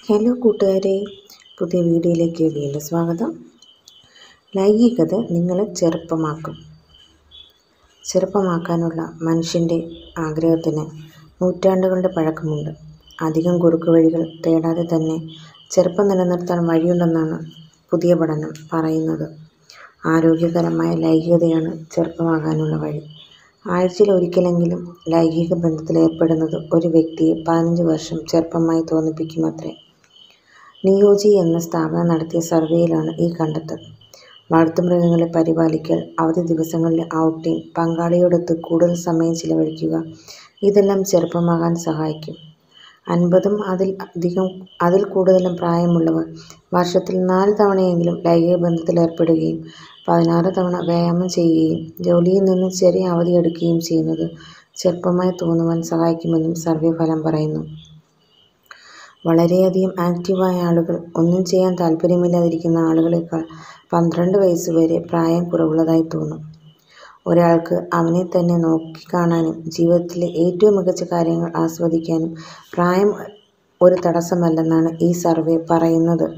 hello കൂട്ടുകാരെ പുതിയ വീഡിയോയിലേക്ക് വീണ്ടും സ്വാഗതം ലൈംഗികത നിങ്ങളെ ചെറുപ്പമാക്കും ചെറുപ്പമാക്കാനുള്ള മനുഷ്യൻ്റെ ആഗ്രഹത്തിന് നൂറ്റാണ്ടുകളുടെ പഴക്കമുണ്ട് അധികം കുറുക്ക് വഴികൾ തേടാതെ തന്നെ ചെറുപ്പം നിലനിർത്താൻ വഴിയുണ്ടെന്നാണ് പുതിയ പഠനം പറയുന്നത് ആരോഗ്യകരമായ ലൈംഗികതയാണ് ചെറുപ്പമാകാനുള്ള വഴി ആഴ്ചയിൽ ഒരിക്കലെങ്കിലും ലൈംഗിക ബന്ധത്തിലേർപ്പെടുന്നത് ഒരു വ്യക്തിയെ പതിനഞ്ച് വർഷം ചെറുപ്പമായി തോന്നിപ്പിക്കുമത്രേ നിയോജി എന്ന സ്ഥാപനം നടത്തിയ സർവേയിലാണ് ഈ കണ്ടെത്തൽ വളർത്തുമൃഗങ്ങളെ പരിപാലിക്കൽ അവധി ദിവസങ്ങളിലെ ഔട്ടിംഗ് പങ്കാളിയോടൊത്ത് കൂടുതൽ സമയം ചിലവഴിക്കുക ഇതെല്ലാം ചെറുപ്പമാകാൻ സഹായിക്കും അൻപതും അതിൽ അധികം അതിൽ കൂടുതലും പ്രായമുള്ളവർ വർഷത്തിൽ നാല് തവണയെങ്കിലും ലൈംഗിക ബന്ധത്തിലേർപ്പെടുകയും പതിനാറ് തവണ വ്യായാമം ചെയ്യുകയും ജോലിയിൽ നിന്ന് ചെറിയ അവധി എടുക്കുകയും ചെയ്യുന്നത് ചെറുപ്പമായി തോന്നുവാൻ സഹായിക്കുമെന്നും സർവേ ഫലം പറയുന്നു വളരെയധികം ആക്റ്റീവായ ആളുകൾ ഒന്നും ചെയ്യാൻ താല്പര്യമില്ലാതിരിക്കുന്ന ആളുകളേക്കാൾ പന്ത്രണ്ട് വയസ്സ് വരെ പ്രായം കുറവുള്ളതായി തോന്നും ഒരാൾക്ക് അവനെ തന്നെ നോക്കിക്കാണാനും ജീവിതത്തിലെ ഏറ്റവും മികച്ച കാര്യങ്ങൾ ആസ്വദിക്കാനും പ്രായം ഒരു തടസ്സമല്ലെന്നാണ് ഈ സർവേ പറയുന്നത്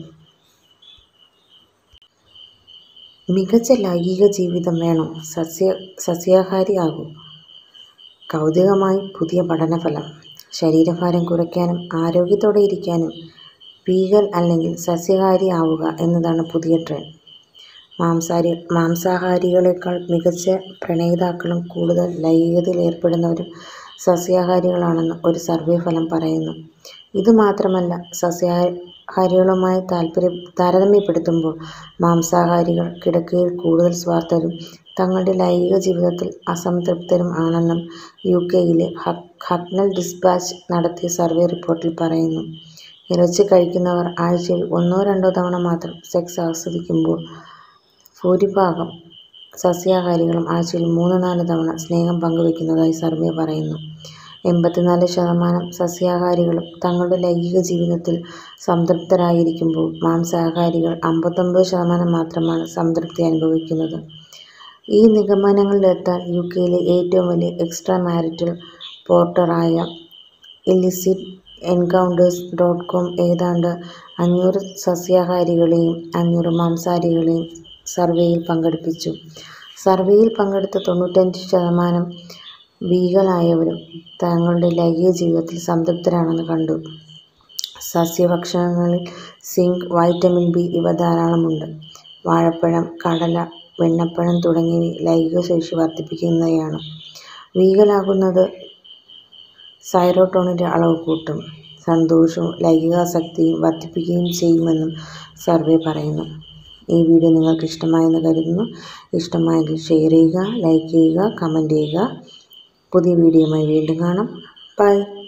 മികച്ച ലൈംഗിക ജീവിതം വേണോ സസ്യ സസ്യാഹാരി ആകൂ കൗതുകമായി പുതിയ പഠനഫലം ശരീരഭാരം കുറയ്ക്കാനും ആരോഗ്യത്തോടെ ഇരിക്കാനും വീഗൻ അല്ലെങ്കിൽ സസ്യാഹാരി ആവുക എന്നതാണ് പുതിയ ട്രെൻഡ് മാംസാരി മാംസാഹാരികളെക്കാൾ മികച്ച പ്രണയിതാക്കളും കൂടുതൽ ലൈംഗികതയിൽ ഏർപ്പെടുന്നവരും സസ്യാഹാരികളാണെന്ന് ഒരു സർവേ ഫലം പറയുന്നു ഇതുമാത്രമല്ല സസ്യാഹാരികളുമായി താല്പര്യം താരതമ്യപ്പെടുത്തുമ്പോൾ മാംസാഹാരികൾ കിടക്കയിൽ കൂടുതൽ സ്വാർത്ഥരും തങ്ങളുടെ ലൈംഗിക ജീവിതത്തിൽ അസംതൃപ്തരും ആണെന്നും യു കെയിലെ ഹക്നൽ ഡിസ്പാച്ച് നടത്തിയ സർവേ റിപ്പോർട്ടിൽ പറയുന്നു ഇറച്ചി കഴിക്കുന്നവർ ആഴ്ചയിൽ ഒന്നോ രണ്ടോ തവണ മാത്രം സെക്സ് ആസ്വദിക്കുമ്പോൾ ഭൂരിഭാഗം സസ്യാഹാരികളും ആഴ്ചയിൽ മൂന്ന് നാല് തവണ സ്നേഹം പങ്കുവയ്ക്കുന്നതായി സർവേ പറയുന്നു എൺപത്തിനാല് ശതമാനം സസ്യാഹാരികളും തങ്ങളുടെ ലൈംഗിക ജീവിതത്തിൽ സംതൃപ്തരായിരിക്കുമ്പോൾ മാംസാഹാരികൾ അമ്പത്തൊമ്പത് ശതമാനം മാത്രമാണ് സംതൃപ്തി അനുഭവിക്കുന്നത് ഈ നിഗമനങ്ങളിലെത്താൻ യു കെയിലെ ഏറ്റവും വലിയ എക്സ്ട്രാ മാരിറ്റൽ പോർട്ടറായ ഇലിസിറ്റ് എൻകൗണ്ടേഴ്സ് ഡോട്ട് കോം ഏതാണ്ട് അഞ്ഞൂറ് സസ്യാഹാരികളെയും അഞ്ഞൂറ് മാംസാഹാരികളെയും സർവേയിൽ പങ്കെടുപ്പിച്ചു സർവേയിൽ പങ്കെടുത്ത തൊണ്ണൂറ്റഞ്ച് ശതമാനം വീഗലായവരും തങ്ങളുടെ ലൈംഗിക ജീവിതത്തിൽ സംതൃപ്തരാണെന്ന് കണ്ടു സസ്യഭക്ഷണങ്ങളിൽ സിങ്ക് വൈറ്റമിൻ ബി ഇവ ധാരാളമുണ്ട് വാഴപ്പഴം കടല വെണ്ണപ്പഴം തുടങ്ങിയവ ലൈംഗിക ശേഷി വർദ്ധിപ്പിക്കുന്നവയാണ് വീഗലാകുന്നത് സൈറോട്ടോണിൻ്റെ അളവ് കൂട്ടും സന്തോഷവും ലൈംഗികാസക്തിയും വർദ്ധിപ്പിക്കുകയും ചെയ്യുമെന്നും സർവേ പറയുന്നു ഈ വീഡിയോ നിങ്ങൾക്ക് ഇഷ്ടമായെന്ന് കരുതുന്നു ഇഷ്ടമായെങ്കിൽ ഷെയർ ചെയ്യുക ലൈക്ക് ചെയ്യുക കമൻറ്റ് ചെയ്യുക പുതിയ വീഡിയോയുമായി വീണ്ടും കാണാം ബൈ